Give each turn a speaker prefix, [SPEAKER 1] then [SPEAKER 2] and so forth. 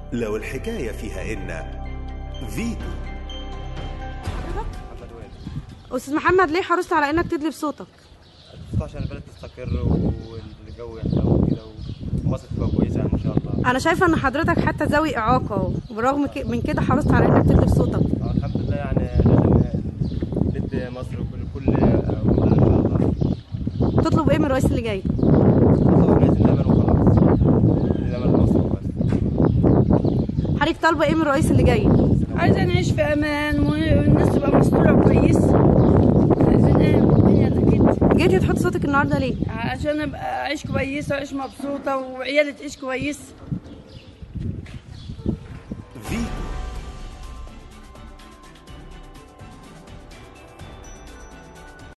[SPEAKER 1] لو الحكاية فيها إن فيتو
[SPEAKER 2] محمد وائل
[SPEAKER 3] استاذ محمد ليه حرصت على انك تدلي بصوتك
[SPEAKER 2] بس عشان البلد تستقر والجو يحلو كده ومصر تبقى كويسه يعني ان شاء الله
[SPEAKER 3] انا شايفه ان حضرتك حتى ذوي اعاقه اهو وبرغم ك- من كده حرصت على انك تدلي بصوتك
[SPEAKER 2] آه، الحمد لله يعني لازم ندي مصر وكل كل أولادنا ان شاء الله
[SPEAKER 3] تطلب ايه من الرئيس اللي جاي
[SPEAKER 2] نطلب الناس الامل وخلاص الامل لمصر وبس
[SPEAKER 3] حضرتك طالبه ايه من الرئيس اللي جاي
[SPEAKER 4] عايزة نعيش في أمان والناس تبقى مستورة كويس عايزين ايه الدنيا كده
[SPEAKER 3] جيتي تحط صوتك النهارده ليه
[SPEAKER 4] عشان ابقى اعيش كويسة واعيش مبسوطة وعيالي تعيش كويس